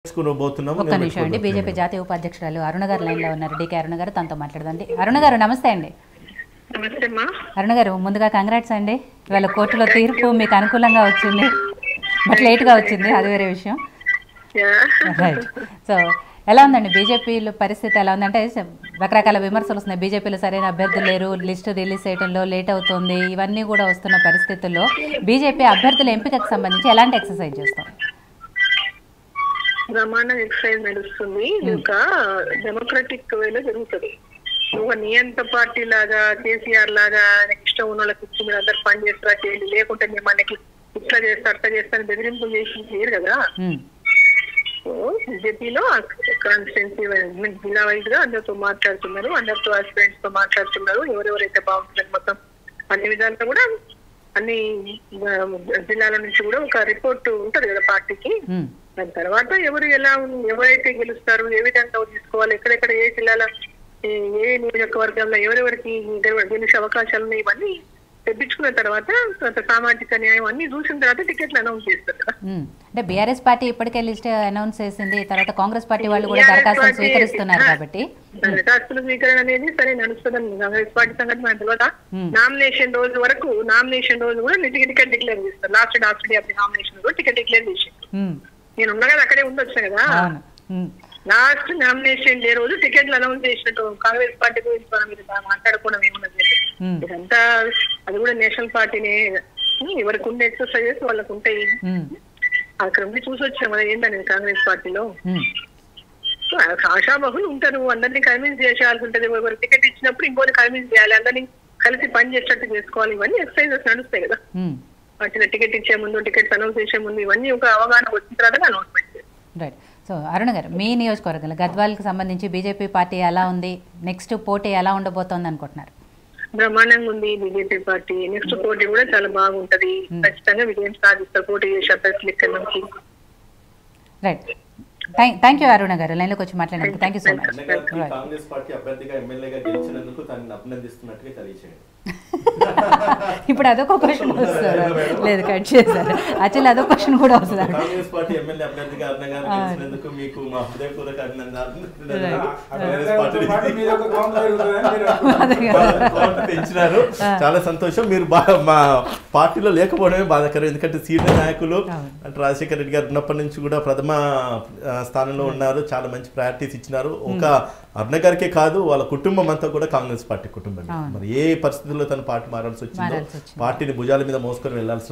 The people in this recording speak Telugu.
తెలుసుకోబోతున్నాము ఒక్క నిమిషం అండి బీజేపీ జాతీయ ఉపాధ్యక్షురాలు అరుణ గారు లైన్లో ఉన్నారు డీకే అరుణ గారు తనతో మాట్లాడదండి అరుణ గారు నమస్తే అండి నమస్తే అమ్మా అరుణ గారు ముందుగా కంగ్రాట్స్ అండి ఇవాళ కోర్టులో తీర్పు మీకు అనుకూలంగా వచ్చింది బట్ లేట్గా వచ్చింది అది వేరే విషయం యా. రైట్ సో ఎలా ఉందండి బీజేపీలో పరిస్థితి ఎలా ఉందంటే స- రకరకాల విమర్శలు వస్తున్నాయి బీజేపీలో సరైన అభ్యర్థులు లేరు లిస్ట్ రిలీజ్ చేయడంలో లేట్ అవుతుంది ఇవన్నీ కూడా వస్తున్న పరిస్థితుల్లో బీజేపీ అభ్యర్థుల ఎంపికకు సంబంధించి ఎలాంటి ఎక్సర్సైజ్ చేస్తాం బ్రహ్మాండం ఎక్సర్సైజ్ నడుస్తుంది ఇది ఒక డెమోక్రటిక్ వేలో జరుగుతుంది నువ్వు నియంత పార్టీ లాగా కేసీఆర్ లాగా ఆయనకి ఇష్టం ఉన్న వాళ్ళకి ఇచ్చి మీరు అందరు పని చేస్తారా చేయండి లేకుంటే మేము మనకి ఇట్లా చేస్తా అట్లా చేస్తాను బెదిరింపులు చేసి లేరు కదా ఉమ్, సో బీజేపీలో కాన్స్టిట్యున్సీ జిల్లా వైజ్ గా అందరితో మాట్లాడుతున్నారు అందరితో ఆస్పిరెంట్స్ తో మాట్లాడుతున్నారు ఎవరెవరైతే బాగుంటున్నారు మొత్తం అన్ని విధాలుగా కూడా అన్ని ఆ, జిల్లాల నుంచి కూడా ఒక రిపోర్ట్ ఉంటది కదా పార్టీకి ఉమ్, దాని తర్వాత ఎవరు ఎలా ఉన్- ఎవరైతే గెలుస్తారు ఏ విధంగా తీసుకోవాలి ఎక్కడెక్కడ ఏ జిల్లాల ఏ- ఏ నియోజకవర్గంలో ఎవరెవరికి గెల- గెలిచే అవకాశాలు ఉన్నాయి ఇవన్నీ తెప్పించుకున్న తర్వాత తర్వాత సామాజిక న్యాయం అన్ని చూసిన తర్వాత టికెట్లు అనౌన్స్ చేస్తారు కదా ఉమ్. అంటే బీఆర్ఎస్ పార్టీ ఇప్పటికే లిస్ట్ అనౌన్స్ చేసింది తర్వాత కాంగ్రెస్ పార్టీ వాళ్ళు కూడా BRS దరఖాస్తులు పార్టీ- స్వీకరిస్తున్నారు ఆ. కాబట్టి దరఖాస్తుల స్వీకరణ అనేది సరే నడుస్తుందని కాంగ్రెస్ పార్టీ సంగతి మనకు తెలియదా Hmm. నామినేషన్ రోజు వరకు నామినేషన్ రోజు కూడా టికెట్ టికెట్ డిక్లేర్ చేస్తారు last last day of nomination కూడా టికెట్ డిక్లేర్ చేసి ఉమ్, నేను ఉన్నా కదా అక్కడే ఉండొచ్చు కదా అవును ఉమ్, లాస్ట్ నామినేషన్ డే రోజు టికెట్లు అనౌన్స్ చేసినట్టు కాంగ్రెస్ పార్టీ గురించి మనం ఇది బా- మాట్లాడుకోవడం ఏమున్నది ఉమ్, ఇదంతా అది కూడా నేషనల్ పార్టీనే ఉమ్, ఎవరికి ఉండే ఎక్సర్సైజెస్ వాళ్ళకు ఉంటాయి ఉమ్, అక్కడ ఉండి చూసి వచ్చాం కదా ఏంటనేది కాంగ్రెస్ పార్టీలో ఉమ్. సో ఆశాబహులు ఉంటారు అందరినీ కన్విన్స్ చేసేయాల్సి ఉంటది ఎవరు టికెట్ ఇచ్చినప్పుడు ఇంకోటి కన్విన్స్ చేయాలి అందరినీ కలిసి పని చేసేటట్టు చేసుకోవాలి ఇవన్నీ ఎక్సర్సైజెస్ నడుస్తాయి కదా ఉమ్. వాటిలో టికెట్ ఇచ్చే ముందు టికెట్స్ అనౌన్స్ చేసే ముందు ఇవన్నీ ఒక అవగాహన వచ్చిన తర్వాత అనౌన్స్మెంట్ రైట్ సో అరుణ గారు మీ నియోజకవర్గంలో గద్వాల్కి సంబంధించి బీజేపీ పార్టీ ఎలా ఉంది నెక్స్ట్ పోటీ ఎలా ఉండబోతోంది అనుకుంటున్నారు బ్రహ్మాండంగా ఉంది బీజేపీ పార్టీ నెక్స్ట్ పోటీ కూడా చాలా బాగుంటది ఖచ్చితంగా విజయం సాధిస్తారు పోటీ చేసే అభ్యర్థులు ఇక్కడ నుంచి రైట్ థ్యాంక్ యూ అరుణ గారు లైన్లోకి వచ్చి మాట్లాడినందుకు థ్యాంక్ యూ సో మచ్ అన్నగారికి కాంగ్రెస్ పార్టీ అభ్యర్థిగా ఎమ్మెల్యేగా గెలిచినందుకు తనని అభినందిస్తున్నట్టుగా తెలియచేయండి ఇప్పుడు అదొక క్వశ్చన్ వస్తుంది లేదు కట్ చేశారు యాక్చువల్లీ అదొక క్వశ్చన్ కూడా వస్తుంది కాంగ్రెస్ పార్టీ ఎమ్మెల్యే అభ్యర్థిగా అన్నగారు గెలిచినందుకు మీకు మా హృదయపూర్వక అభినందనలు కాంగ్రెస్ పాటు పార్టీ మీద ఒక కౌంట్ జరుగుతుందని మీరు అదే కదా. బాగా పెంచినారు చాలా సంతోషం మీరు బాగా మా పార్టీలో లేకపోవడమే బాధాకరం ఎందుకంటే సీనియర్ నాయకులు అవును. అంటే రాజశేఖర రెడ్డి గారు ఉన్నప్పటి నుంచి కూడా ప్రథమ ఆ, స్థానంలో ఉన్నారు చాలా మంచి ప్రయారిటీస్ ఇచ్చినారు ఒక అరుణ గారికే కాదు వాళ్ళ కుటుంబం అంతా కూడా కాంగ్రెస్ పార్టీ కుటుంబం అవును. మరి ఏ పరిస్థితుల్లో తన పార్టీ మారాల్సి వచ్చిందో మారాల్సి వచ్చింది. పార్టీని భుజాల మీద మోసుకొని వెళ్లాల్సి